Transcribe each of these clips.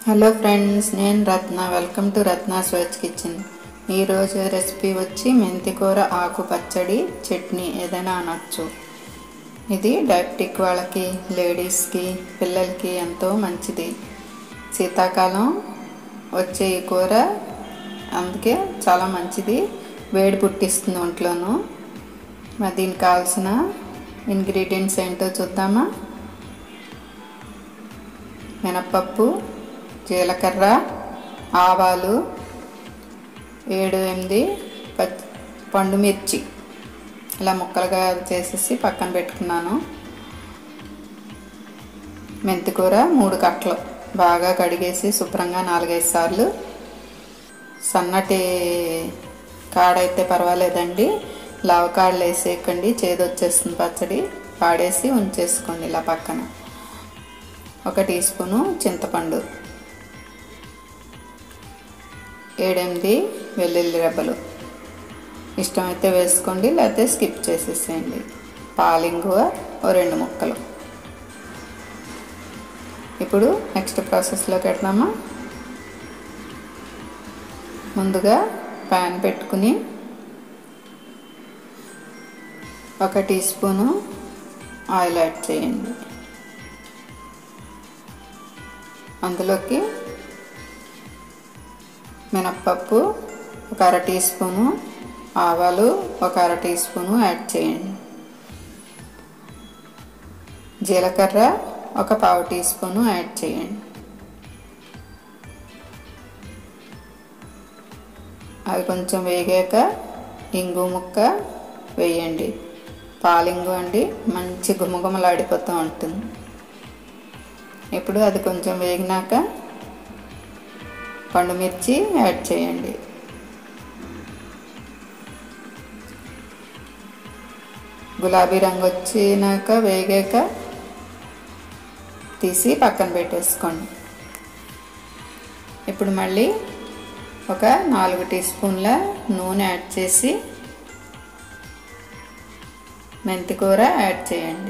hello friends నేను Ratna welcome to Ratna స్వచ్ kitchen ఈరోజు రెసిపీ వచ్చి మెంతికూర ఆకు పచ్చడి చట్నీ ఏదైనా అనొచ్చు ఇది డయాబెటిక్ వాళ్ళకి లేడీస్కి పిల్లలకి ఎంతో మంచిది శీతాకాలం వచ్చే ఈ కూర అందుకే చాలా మంచిది వేడి పుట్టిస్తుంది ఒంట్లోనూ మరి దీనికి కావాల్సిన ఇంగ్రీడియంట్స్ ఏంటో చూద్దామా మినప్పప్పు జీలకర్ర ఆవాలు ఏడు ఎనిమిది పచ్చి పండు మిర్చి ఇలా ముక్కలుగా చేసేసి పక్కన పెట్టుకున్నాను మెంతికూర మూడు కట్టలు బాగా కడిగేసి శుభ్రంగా నాలుగైదు సార్లు సన్నటి కాడైతే పర్వాలేదండి లావ కాడలు వేసేయకండి చేదు వచ్చేస్తుంది పచ్చడి పాడేసి ఉంచేసుకోండి ఇలా పక్కన ఒక టీ స్పూను చింతపండు ఏడెనిమిది వెల్లుల్లి రెబ్బలు ఇష్టమైతే వేసుకోండి లేకపోతే స్కిప్ చేసేసేయండి పాలింగువ ఓ రెండు ముక్కలు ఇప్పుడు నెక్స్ట్ ప్రాసెస్లోకి వెళ్దామా ముందుగా ప్యాన్ పెట్టుకుని ఒక టీ స్పూను ఆయిల్ యాడ్ చేయండి అందులోకి మినప్పప్పు ఒక అర టీ స్పూను ఆవాలు ఒక అర టీ స్పూను యాడ్ చేయండి జీలకర్ర ఒక పావు టీ స్పూను యాడ్ చేయండి అవి కొంచెం వేగాక ఇంగు ముక్క వేయండి పాలింగు అండి మంచి గుమగుమలాడిపోతూ ఉంటుంది ఇప్పుడు అది కొంచెం వేగినాక పండుమిర్చి యాడ్ చేయండి గులాబీ రంగు వచ్చినాక వేగాక తీసి పక్కన పెట్టేసుకోండి ఇప్పుడు మళ్ళీ ఒక నాలుగు టీ స్పూన్ల నూనె యాడ్ చేసి మెంతికూర యాడ్ చేయండి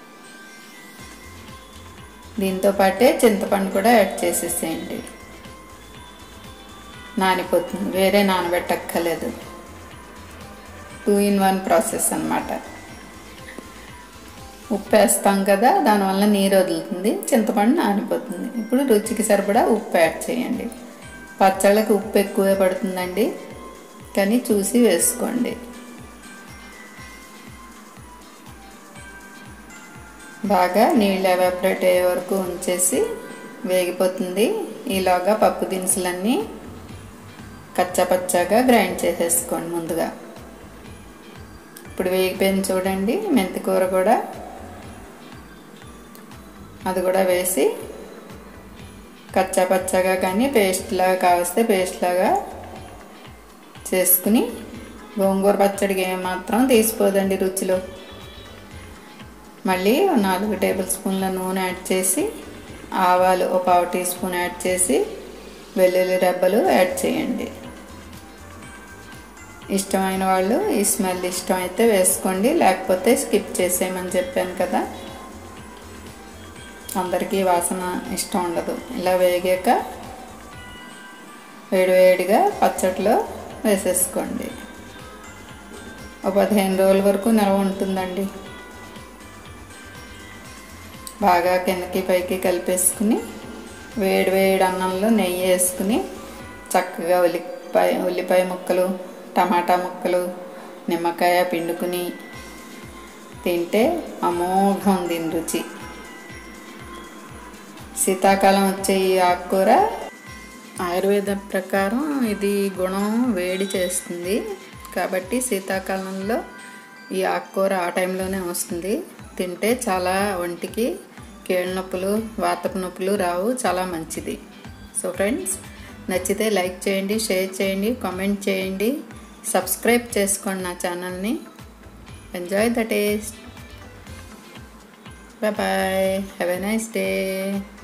దీంతో పాటే చింతపండు కూడా యాడ్ చేసేసేయండి నానిపోతుంది వేరే నానబెట్టక్కర్లేదు టూ ఇన్ వన్ ప్రాసెస్ అనమాట ఉప్పు వేస్తాం కదా దానివల్ల నీరు వదులుతుంది చింతపండు నానిపోతుంది ఇప్పుడు రుచికి సరిపడా ఉప్పు యాడ్ చేయండి పచ్చళ్ళకి ఉప్పు ఎక్కువే పడుతుందండి కానీ చూసి వేసుకోండి బాగా నీళ్ళు ఎవాపరేట్ అయ్యే వరకు ఉంచేసి వేగిపోతుంది ఈలోగా పప్పు దినుసులన్నీ కచ్చాపచ్చాగా గ్రైండ్ చేసేసుకోండి ముందుగా ఇప్పుడు వేగిపోయింది చూడండి మెంతికూర కూడా అది కూడా వేసి కచ్చాపచ్చాగా కానీ పేస్ట్ లాగా కావస్తే పేస్ట్ లాగా చేసుకుని గోంగూర పచ్చడికి ఏమాత్రం తీసిపోదండి రుచిలో మళ్ళీ నాలుగు టేబుల్ స్పూన్ల నూనె యాడ్ చేసి ఆవాలు ఒక పావు టీ స్పూన్ యాడ్ చేసి వెల్లుల్లి రెబ్బలు యాడ్ చేయండి ఇష్టమైన వాళ్ళు ఈ స్మెల్ ఇష్టం అయితే వేసుకోండి లేకపోతే స్కిప్ చేసేయమని చెప్పాను కదా అందరికీ వాసన ఇష్టం ఉండదు ఇలా వేగాక వేడివేడిగా పచ్చట్లో వేసేసుకోండి ఒక పదిహేను రోజుల వరకు నిల్వ ఉంటుందండి బాగా కిందకి పైకి కలిపేసుకుని వేడి వేడి అన్నంలో నెయ్యి వేసుకుని చక్కగా ఉల్లిపాయ ఉల్లిపాయ ముక్కలు టమాటా ముక్కలు నిమ్మకాయ పిండుకుని తింటే అమోఘం దీని రుచి శీతాకాలం వచ్చే ఈ ఆకుకూర ఆయుర్వేద ప్రకారం ఇది గుణం వేడి చేస్తుంది కాబట్టి శీతాకాలంలో ఈ ఆకుకూర ఆ టైంలోనే వస్తుంది తింటే చాలా ఒంటికి కీళ్ళ నొప్పులు వాతపు నొప్పులు రావు చాలా మంచిది సో ఫ్రెండ్స్ నచ్చితే లైక్ చేయండి షేర్ చేయండి కామెంట్ చేయండి సబ్స్క్రైబ్ చేసుకోండి నా ఛానల్ని enjoy the taste bye have a nice day